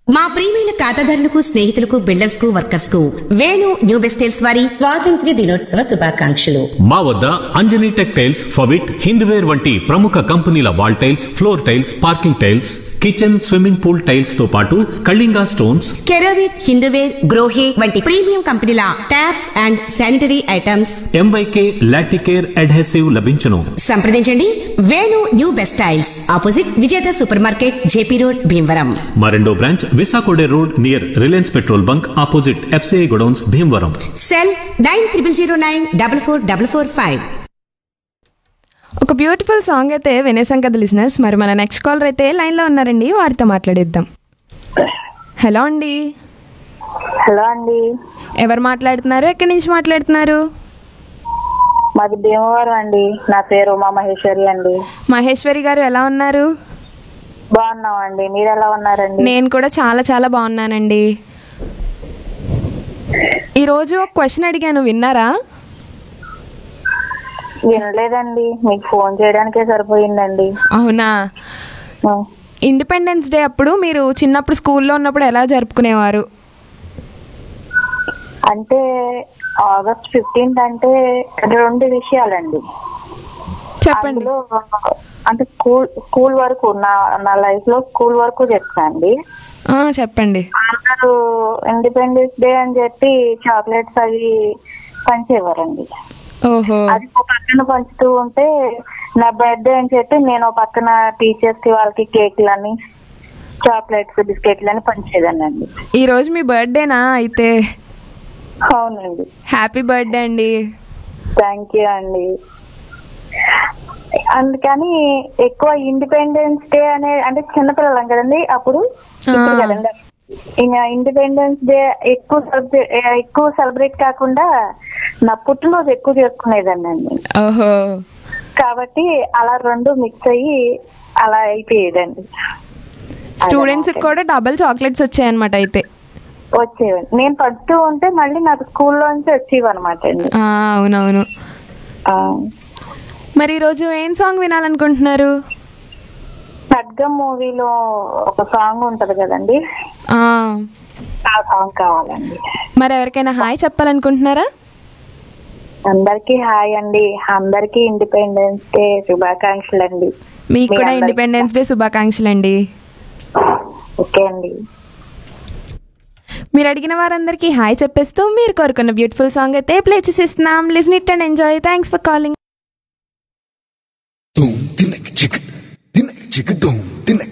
మా ప్రియమైన ఖాతాదారులకు స్నేహితులకు బిల్డర్స్ కు వర్కర్స్ కు వేణు న్యూ బెస్టైల్స్ వారి స్వాతంత్ర్య దినోత్సవ శుభాకాంక్షలు మా వద్ద అంజనీ టెక్టైల్స్ ఫవిట్ హింద్వేర్ వంటి ప్రముఖ కంపెనీల wall tiles floor tiles parking tiles kitchen swimming pool tiles తో పాటు కళింగా స్టోన్స్ కెరోవిట్ హిందువేర్ గ్రోహే వంటి ప్రీమియం కంపెనీల taps and sanitary items MYK Laticrete adhesive లభించును సంప్రదించండి Venu new best tiles opposite Vijetha super market JP road Bhimavaram మా రెండో బ్రాంచ్ విసాకోడే road near Reliance petrol bunk opposite FCI godowns Bhimavaram cell nine triple zero nine double four double four five ఒక beautiful song అయితే వినేసాం కదా listeners మరి మన నెక్స్ట్ కాలర్ అయితే లైన్లో ఉన్నారండి వారితో మాట్లాడిద్దాం హలో అండి హలో అండి ఎవరు మాట్లాడుతున్నారు ఎక్కడి నుంచి మాట్లాడుతున్నారు మాది భీమవరం అండి నా పేరు ఉమా మహేశ్వరి అండి మహేశ్వరి గారు ఎలా ఉన్నారు బాగున్నామండి మీరు ఎలా ఉన్నారండి నేను కూడా చాలా చాలా బాగున్నానండి ఈరోజు ఒక క్వశ్చన్ అడిగాను విన్నారా వినలేదండి మీకు ఫోన్ చేయడానికే సరిపోయిందండి అవునా ఆ, ఇండిపెండెన్స్ డే అప్పుడు మీరు చిన్నప్పుడు స్కూల్లో ఉన్నప్పుడు ఎలా జరుపుకునేవారు అంటే ఆగస్ట్ ఫిఫ్టీన్త్ అంటే రెండు విషయాలండి చెప్పండి అందులో అంటే స్కూల్ స్కూల్ వరకు నా నా లైఫ్ లో స్కూల్ వరకు చెప్తాండి ఆ, చెప్పండి అందరూ ఇండిపెండెన్స్ డే అని చెప్పి చాక్లెట్స్ అవి పంచేవారండి ఓహో అది ఒక పక్కన పంచుతూ ఉంటే నా బర్త్డే అని చెప్పి నేను ఒక పక్కన టీచర్స్ కి వాళ్ళకి కేక్లని చాక్లెట్స్ బిస్కెట్లు అని పంచేదానండి ఈరోజు మీ బర్త్డేనా అయితే అవునండి హ్యాపీ బర్త్డే అండి థ్యాంక్ యూ అండి అందుకని ఎక్కువ ఇండిపెండెన్స్ డే అనే అంటే చిన్నపిల్లలం కదండి అప్పుడు ఇప్పుడు ఆ. కదండి ఇంకా ఇండిపెండెన్స్ డే ఎక్కువ సెలబ్రేట్ ఎక్కువ సెలబ్రేట్ కాకుండా నా పుట్టినరోజు ఎక్కువ చేసుకునేదాన్ని అండి ఓహో కాబట్టి అలా రెండు మిక్స్ అయ్యి అలా అయిపోయేదండి స్టూడెంట్స్ కూడా డబల్ చాక్లెట్స్ వచ్చాయన్నమాట అయితే వచ్చేవండి నేను పడుతూ ఉంటే మళ్ళీ నాకు స్కూల్లోంచి వచ్చేవి అనమాట అండి ఆ, అవునవును ఆ, మరి ఈరోజు ఏం సాంగ్ వినాలనుకుంటున్నారు ఖడ్గం మూవీలో ఒక సాంగ్ ఉంటది కదండి ఆ, ఆ సాంగ్ కావాలండి మరి ఎవరికైనా హాయ్ చెప్పాలనుకుంటున్నారా అందరికి హాయ్ అండి అందరికి ఇండిపెండెన్స్ డే శుభాకాంక్షలు అండి మీకు కూడా మీ అందరికీ. ఇండిపెండెన్స్ డే శుభాకాంక్షలు అండి ఓకే అండి మీరు అడిగిన వారందరికీ హాయ్ చెప్పేస్తూ మీరు కోరుకున్న బ్యూటిఫుల్ సాంగ్ అయితే ప్లే చేసేస్తున్నాం listen it and enjoy thanks for calling Boom, tinek chick, tinek chick, boom.